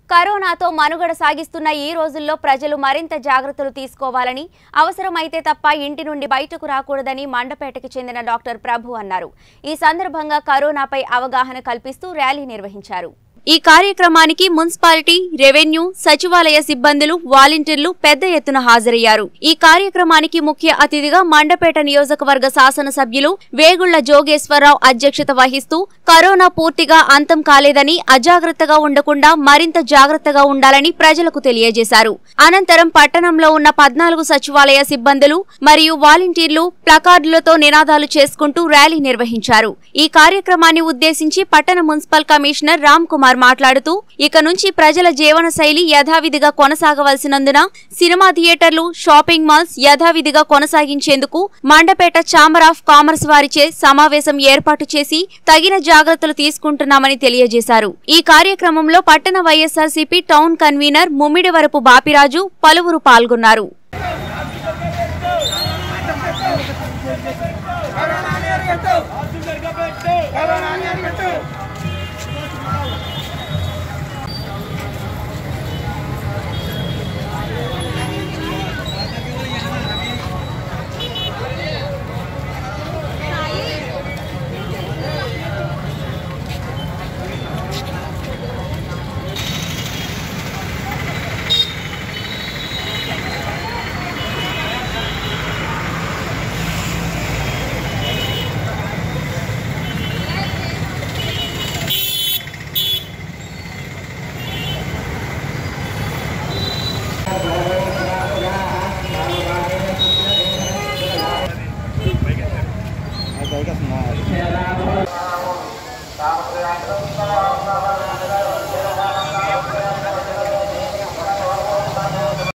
కరోనాతో మనుగడ సాగిస్తున్న ఈ రోజుల్లో ప్రజలు మరింత జాగ్రత్తలు తీసుకోవాలని అవసరమైతే తప్ప ఇంటి నుండి బయటకు రాకూడదని మండపేటకు చెందిన డాక్టర్ ప్రభు అన్నారు ఈ సందర్భంగా కరోనాపై అవగాహన కల్పిస్తూ ర్యాలీ నిర్వహించారు ఈ కార్యక్రమానికి మున్సిపాలిటీ రెవెన్యూ సచివాలయ సిబ్బందులు వాలంటీర్లు పెద్ద ఎత్తున హాజరయ్యారు ఈ కార్యక్రమానికి ముఖ్య అతిథిగా మండపేట నియోజకవర్గ శాసనసభ్యులు వేగుళ్ల జోగేశ్వరరావు అధ్యక్షత వహిస్తూ కరోనా పూర్తిగా అంతం కాలేదని అజాగ్రత్తగా ఉండకుండా మరింత జాగ్రత్తగా ఉండాలని ప్రజలకు తెలియజేశారు అనంతరం పట్టణంలో ఉన్న పద్నాలుగు సచివాలయ సిబ్బందులు మరియు వాలంటీర్లు ప్లకార్డులతో నినాదాలు చేసుకుంటూ ర్యాలీ నిర్వహించారు ఈ కార్యక్రమాన్ని ఉద్దేశించి పట్టణ మున్సిపల్ కమిషనర్ రామ్ కుమార్ మాట్లాడుతూ ఇక నుంచి ప్రజల జీవన శైలి యథావిధిగా కొనసాగవలసినందున సినిమా థియేటర్లు షాపింగ్ మాల్స్ యథావిధిగా కొనసాగించేందుకు మండపేట ఛాంబర్ ఆఫ్ కామర్స్ వారిచే సమావేశం ఏర్పాటు చేసి తగిన జాగ్రత్తలు తీసుకుంటున్నామని తెలియజేశారు ఈ కార్యక్రమంలో పట్టణ వైఎస్ఆర్సీపీ టౌన్ కన్వీనర్ ముమ్మిడివరపు బాపిరాజు పలువురు పాల్గొన్నారు